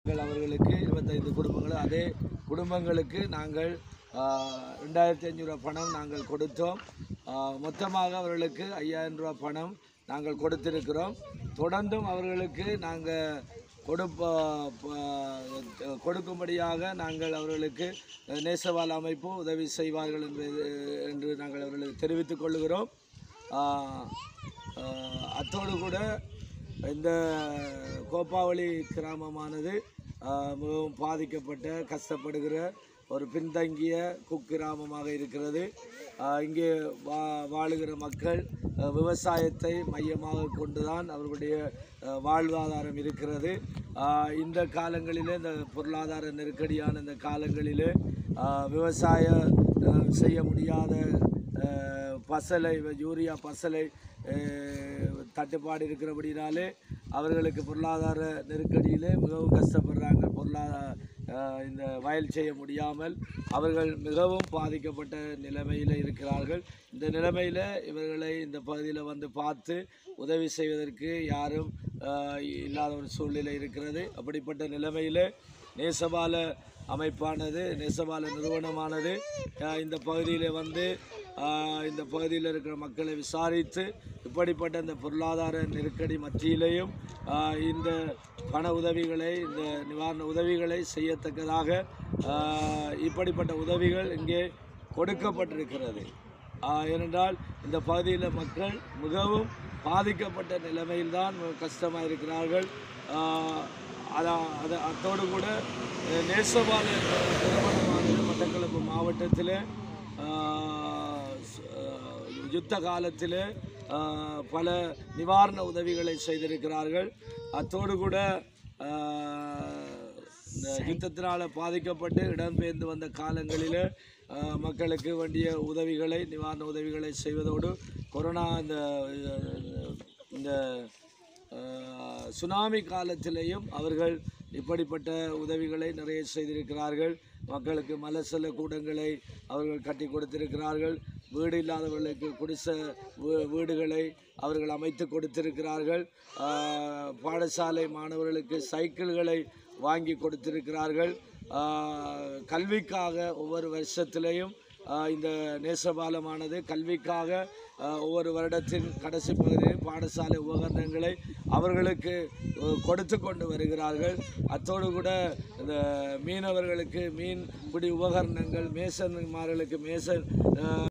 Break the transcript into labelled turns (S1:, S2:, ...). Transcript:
S1: நாங்கள் அவர்களுக்கு இருபத்தைந்து குடும்பங்கள் அதே குடும்பங்களுக்கு நாங்கள் ஆஹ், ரெண்டாயிரத்தி ஐநூறு ரூபா பணம் நாங்கள் கொடுத்தோம் ஆஹ், மொத்தமாக அவர்களுக்கு ஐயாயிரம் ரூபா பணம் நாங்கள் கொடுத்திருக்கிறோம் தொடர்ந்தும் அவர்களுக்கு நாங்கள் கொடுப்ப ப- கொடுக்கும்படியாக நாங்கள் அவர்களுக்கு நேசவால் அமைப்பு உதவி செய்வார்கள் என்பது என்று நாங்கள் அவர்களுக்கு தெரிவித்துக் கொள்கிறோம் ஆஹ், ஆஹ், அத்தோடு கூட இந்த கோப்பாவளி கிராமமானது ஆஹ், மிகவும் பாதிக்கப்பட்ட கஷ்டப்படுகிற ஒரு பின்தங்கிய குக்கிராமமாக இருக்கிறது ஆஹ், இங்கே வா வாழுகிற மக்கள் ஆஹ், விவசாயத்தை மையமாக கொண்டுதான் அவர்களுடைய ஆஹ், வாழ்வாதாரம் இருக்கிறது ஆஹ், இந்த காலங்களிலே இந்த பொருளாதார நெருக்கடியான இந்த காலங்களிலே ஆஹ், விவசாய ஆஹ், செய்ய முடியாத ஆஹ், பசலை யூரியா பசலை ஆஹ், தட்டுப்பாடு இருக்கிறபடினாலே அவர்களுக்கு பொருளாதார நெருக்கடியிலே மிகவும் கஷ்டப்படுறாங்க பொருளாதார ஆஹ், இந்த வயல் செய்ய முடியாமல் அவர்கள் மிகவும் பாதிக்கப்பட்ட நிலைமையில் இருக்கிறார்கள் இந்த நிலைமையில் இவர்களை இந்த பகுதியில் வந்து பார்த்து உதவி செய்வதற்கு யாரும் ஆஹ், இல்லாத ஒரு சூழ்நிலை இருக்கிறது அப்படிப்பட்ட நிலைமையில் நேசபால அமைப்பானது நேசபால நிறுவனமானது ஆஹ், இந்த பகுதியில் வந்து ஆஹ், இந்த பகுதியில் இருக்கிற மக்களை விசாரித்து இப்படிப்பட்ட இந்த பொருளாதார நெருக்கடி மத்தியிலேயும் ஆஹ், இந்த பண உதவிகளை இந்த நிவாரண உதவிகளை செய்யத்தக்கதாக ஆஹ், இப்படிப்பட்ட உதவிகள் இங்கே கொடுக்கப்பட்டிருக்கிறது ஆஹ், ஏனென்றால் இந்த பகுதியில் மக்கள் மிகவும் பாதிக்கப்பட்ட நிலைமையில்தான் கஷ்டமாக இருக்கிறார்கள் ஆஹ், அதான் அது அத்தோடு கூட அஹ், நேசபால நிறுவனமானது மட்டக்களப்பு மாவட்டத்தில் ஆஹ், ஸ்- ஆஹ், யுத்த காலத்தில் ஆஹ், பல நிவாரண உதவிகளை செய்திருக்கிறார்கள் அத்தோடு கூட ஆஹ், இந்த யுத்தத்தினால் பாதிக்கப்பட்டு இடம்பெயர்ந்து வந்த காலங்களில் ஆஹ், மக்களுக்கு வேண்டிய உதவிகளை நிவாரண உதவிகளை செய்வதோடு கொரோனா இந்த இந்த ஆஹ், சுனாமி காலத்திலேயும் அவர்கள் இப்படிப்பட்ட உதவிகளை நிறைய செய்திருக்கிறார்கள் மக்களுக்கு மலசல கூடங்களை அவர்கள் கட்டி கொடுத்திருக்கிறார்கள் வீடு இல்லாதவர்களுக்கு குடிசை வீ- வீடுகளை அவர்கள் அமைத்து கொடுத்திருக்கிறார்கள் ஆஹ், பாடசாலை மாணவர்களுக்கு சைக்கிள்களை வாங்கி கொடுத்திருக்கிறார்கள் ஆஹ், கல்விக்காக ஒவ்வொரு வருஷத்திலையும் ஆஹ், இந்த நேசபாலமானது கல்விக்காக ஆஹ், ஒவ்வொரு வருடத்தின் கடைசி பகுதியில் பாடசாலை உபகரணங்களை அவர்களுக்கு அஹ், கொடுத்து கொண்டு வருகிறார்கள் அத்தோடு கூட இந்த மீனவர்களுக்கு மீன் பிடி உபகரணங்கள் மேசன்மார்களுக்கு மேசன் ஆஹ்,